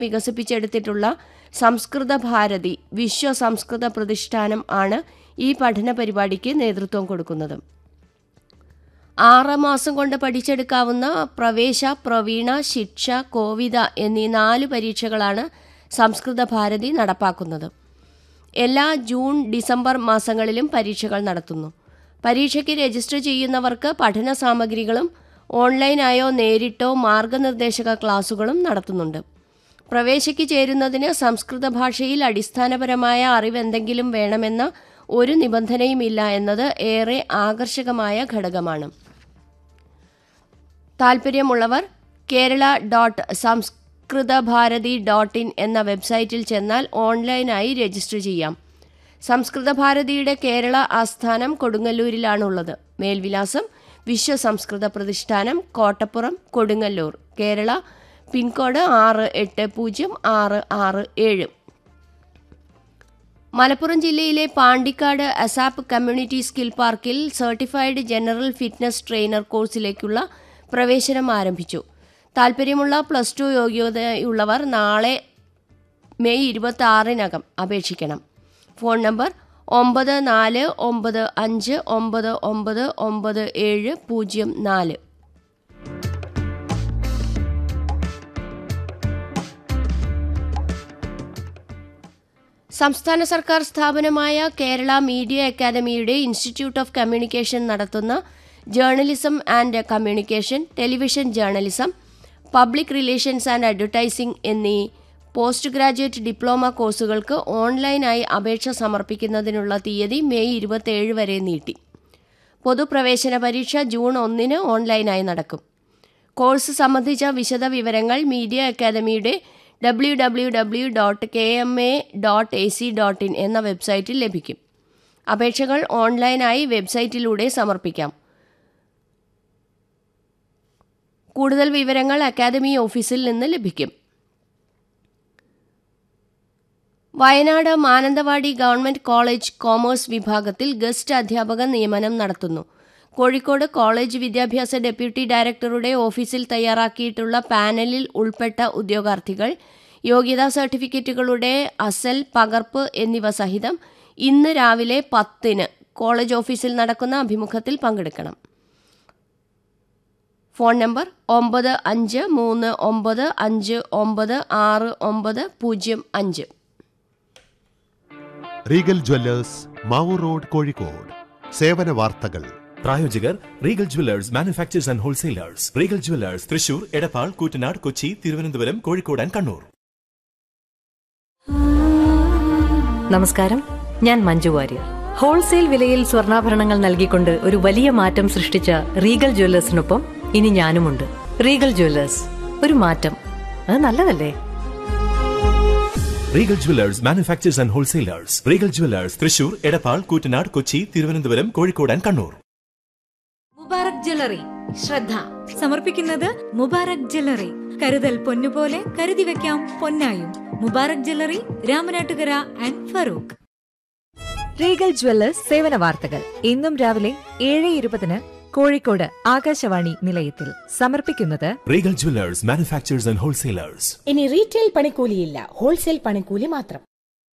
വികസിപ്പിച്ചെടുത്തിട്ടുള്ള സംസ്കൃത ഭാരതി വിശ്വ സംസ്കൃത പ്രതിഷ്ഠാനം ആണ് ഈ പഠന പരിപാടിക്ക് നേതൃത്വം കൊടുക്കുന്നത് ആറ് മാസം കൊണ്ട് പഠിച്ചെടുക്കാവുന്ന പ്രവേശ പ്രവീണ ശിക്ഷ കോവിത എന്നീ നാല് പരീക്ഷകളാണ് സംസ്കൃത ഭാരതി നടപ്പാക്കുന്നത് എല്ലാ ജൂൺ ഡിസംബർ മാസങ്ങളിലും പരീക്ഷകൾ നടത്തുന്നു പരീക്ഷയ്ക്ക് രജിസ്റ്റർ ചെയ്യുന്നവർക്ക് പഠന സാമഗ്രികളും ഓൺലൈനായോ നേരിട്ടോ മാർഗനിർദ്ദേശക ക്ലാസുകളും നടത്തുന്നുണ്ട് പ്രവേശയ്ക്ക് ചേരുന്നതിന് സംസ്കൃത ഭാഷയിൽ അടിസ്ഥാനപരമായ അറിവെന്തെങ്കിലും വേണമെന്ന ഒരു നിബന്ധനയുമില്ല എന്നത് ഏറെ ആകർഷകമായ ഘടകമാണ് താൽപ്പര്യമുള്ളവർ കേരള ഡോട്ട് സംസ്കൃത ഭാരതി ഡോട്ട് ഇൻ എന്ന വെബ്സൈറ്റിൽ ചെന്നാൽ ഓൺലൈനായി രജിസ്റ്റർ ചെയ്യാം സംസ്കൃത ഭാരതിയുടെ കേരള ആസ്ഥാനം കൊടുങ്ങല്ലൂരിലാണുള്ളത് മേൽവിലാസം വിശ്വ സംസ്കൃത പ്രതിഷ്ഠാനം കോട്ടപ്പുറം കൊടുങ്ങല്ലൂർ കേരള പിൻകോഡ് ആറ് എട്ട് പൂജ്യം ആറ് ആറ് ഏഴ് മലപ്പുറം ജില്ലയിലെ പാണ്ടിക്കാട് അസാപ്പ് കമ്മ്യൂണിറ്റി സ്കിൽ പാർക്കിൽ സർട്ടിഫൈഡ് ജനറൽ ഫിറ്റ്നസ് ട്രെയിനർ കോഴ്സിലേക്കുള്ള പ്രവേശനം ആരംഭിച്ചു താൽപ്പര്യമുള്ള പ്ലസ് ടു യോഗ്യതയുള്ളവർ നാളെ മെയ് ഇരുപത്തി ആറിനകം അപേക്ഷിക്കണം ഫോൺ നമ്പർ ഒമ്പത് നാല് ഒമ്പത് അഞ്ച് ഒമ്പത് ഒമ്പത് ഒമ്പത് ഏഴ് പൂജ്യം നാല് സംസ്ഥാന സർക്കാർ സ്ഥാപനമായ കേരള മീഡിയ അക്കാദമിയുടെ ഇൻസ്റ്റിറ്റ്യൂട്ട് ഓഫ് കമ്മ്യൂണിക്കേഷൻ നടത്തുന്ന journalism and communication television journalism public relations and advertising എന്നീ പോസ്റ്റ് ഗ്രാജുവേറ്റ് ഡിപ്ലോമ കോഴ്സുകൾക്ക് ഓൺലൈനായി അപേക്ഷ സമർപ്പിക്കുന്നതിനുള്ള തീയതി മെയ് ഇരുപത്തിയേഴ് വരെ നീട്ടി പൊതുപ്രവേശന പരീക്ഷ ജൂൺ ഒന്നിന് ഓൺലൈനായി നടക്കും കോഴ്സ് സംബന്ധിച്ച വിശദ വിവരങ്ങൾ മീഡിയ അക്കാദമിയുടെ W W W dot K M A dot A C dot in എന്ന വെബ്സൈറ്റിൽ ലഭിക്കും അപേക്ഷകൾ ഓൺലൈനായി വെബ്സൈറ്റിലൂടെ സമർപ്പിക്കാം കൂടുതൽ വിവരങ്ങൾ അക്കാദമി ഓഫീസിൽ നിന്ന് ലഭിക്കും Wayanad Mananthavady government college commerce വിഭാഗത്തിൽ ഗസ്റ്റ് അധ്യാപക നിയമനം നടത്തുന്നു കോഴിക്കോട് കോളേജ് വിദ്യാഭ്യാസ ഡെപ്യൂട്ടി ഡയറക്ടറുടെ ഓഫീസിൽ തയ്യാറാക്കിയിട്ടുള്ള പാനലിൽ ഉൾപ്പെട്ട ഉദ്യോഗാർത്ഥികൾ യോഗ്യതാ സർട്ടിഫിക്കറ്റുകളുടെ അസൽ പകർപ്പ് എന്നിവ സഹിതം ഇന്ന് രാവിലെ പത്തിന് കോളേജ് ഓഫീസിൽ നടക്കുന്ന അഭിമുഖത്തിൽ പങ്കെടുക്കണം ഫോൺ നമ്പർ ഒമ്പത് അഞ്ച് മൂന്ന് ഒമ്പത് അഞ്ച് ഒമ്പത് ആറ് ഒമ്പത് പൂജ്യം അഞ്ച് Regal Jewellers Mavoor road Kozhikode സേവന വാർത്തകൾ പ്രായോജകർ Regal Jewellers manufacturers and wholesalers Regal Jewellers Thrissur Edappal Koottanad Kochi Thiruvananthapuram Kozhikode and Kannur നമസ്കാരം ഞാൻ മഞ്ജു വാര്യർ ഹോൾസെയിൽ വിലയിൽ സ്വർണ്ണാഭരണങ്ങൾ നൽകിക്കൊണ്ട് ഒരു വലിയ മാറ്റം സൃഷ്ടിച്ച റീഗൽ ജ്വല്ലേഴ്സിനൊപ്പം ഇനി ഞാനുമുണ്ട് റീഗൽ ജ്വല്ലേഴ്സ് ഒരു മാറ്റം അത് നല്ലതല്ലേ Regal Jewellers manufacturers and wholesalers Regal Jewellers Thrissur Edappal Koottanad Kochi Thiruvananthapuram Kozhikode and Kannur Mubarak jewellery ശ്രദ്ധ സമർപ്പിക്കുന്നത് മുബാറക് ജ്വല്ലറി കരുതൽ പൊന്നുപോലെ കരുതി വെക്കാം പൊന്നായും Mubarak jewellery Ramanattukara and Farook Regal Jewellers സേവന വാർത്തകൾ ഇന്നും രാവിലെ ഏഴ് ഇരുപതിന് കോഴിക്കോട് ആകാശവാണി നിലയത്തിൽ സമർപ്പിക്കുന്നത് Regal Jewellers manufacturers and wholesalers ഇനി റീറ്റെയിൽ പണിക്കൂലിയില്ല ഹോൾസെയിൽ പണിക്കൂലി മാത്രം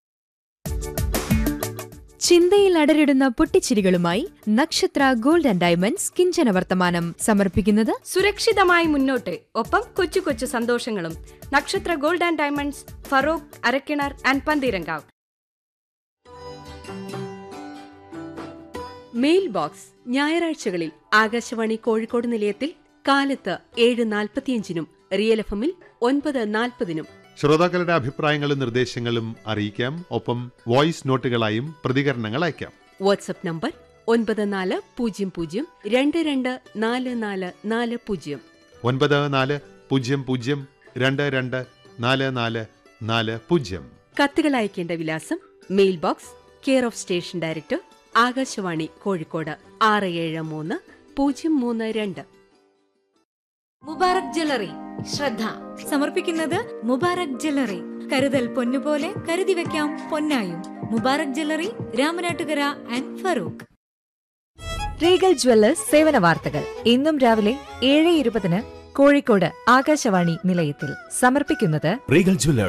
ചിന്തയിൽ അടരിടുന്ന പൊട്ടിച്ചിരികളുമായി നക്ഷത്ര ഗോൾഡ് ആൻഡ് ഡയമണ്ട്സ് കിഞ്ചന വർത്തമാനം സമർപ്പിക്കുന്നത് സുരക്ഷിതമായി മുന്നോട്ട് ഒപ്പം കൊച്ചു കൊച്ചു സന്തോഷങ്ങളും Nakshatra gold and diamonds Feroke Arakkinar and Pantheerankavu mail box ഞായറാഴ്ചകളിൽ ആകാശവാണി കോഴിക്കോട് നിലയത്തിൽ കാലത്ത് ഏഴ് നാൽപ്പത്തിയഞ്ചിനും റിയൽ എഫ് എമ്മിൽ ഒൻപത് നാൽപ്പതിനും ശ്രോതാക്കളുടെ അഭിപ്രായങ്ങളും നിർദ്ദേശങ്ങളും അറിയിക്കാം ഒപ്പം വോയിസ് നോട്ടുകളായും പ്രതികരണങ്ങൾ അയക്കാം വാട്സ്ആപ്പ് നമ്പർ ഒൻപത് നാല് പൂജ്യം പൂജ്യം രണ്ട് രണ്ട് നാല് നാല് നാല് പൂജ്യം ഒൻപത് നാല് പൂജ്യം പൂജ്യം രണ്ട് രണ്ട് നാല് നാല് നാല് പൂജ്യം കത്തുകൾ അയക്കേണ്ട വിലാസം mail box care of station director Akashvani Kozhikode ആറ് ഏഴ് മൂന്ന് പൂജ്യം മൂന്ന് രണ്ട് മുബാറക് ജ്വല്ലറി ശ്രദ്ധ സമർപ്പിക്കുന്നത് മുബാറക് ജ്വല്ലറി കരുതൽ പൊന്നുപോലെ കരുതി വെക്കാം പൊന്നായും Mubarak jewellery Ramanattukara and Farook Regal Jewellers സേവന വാർത്തകൾ ഇന്നും രാവിലെ ഏഴ് ഇരുപതിന് കോഴിക്കോട് ആകാശവാണി നിലയത്തിൽ സമർപ്പിക്കുന്നത് റീഗൽ ജ്വല്ലേഴ്സ്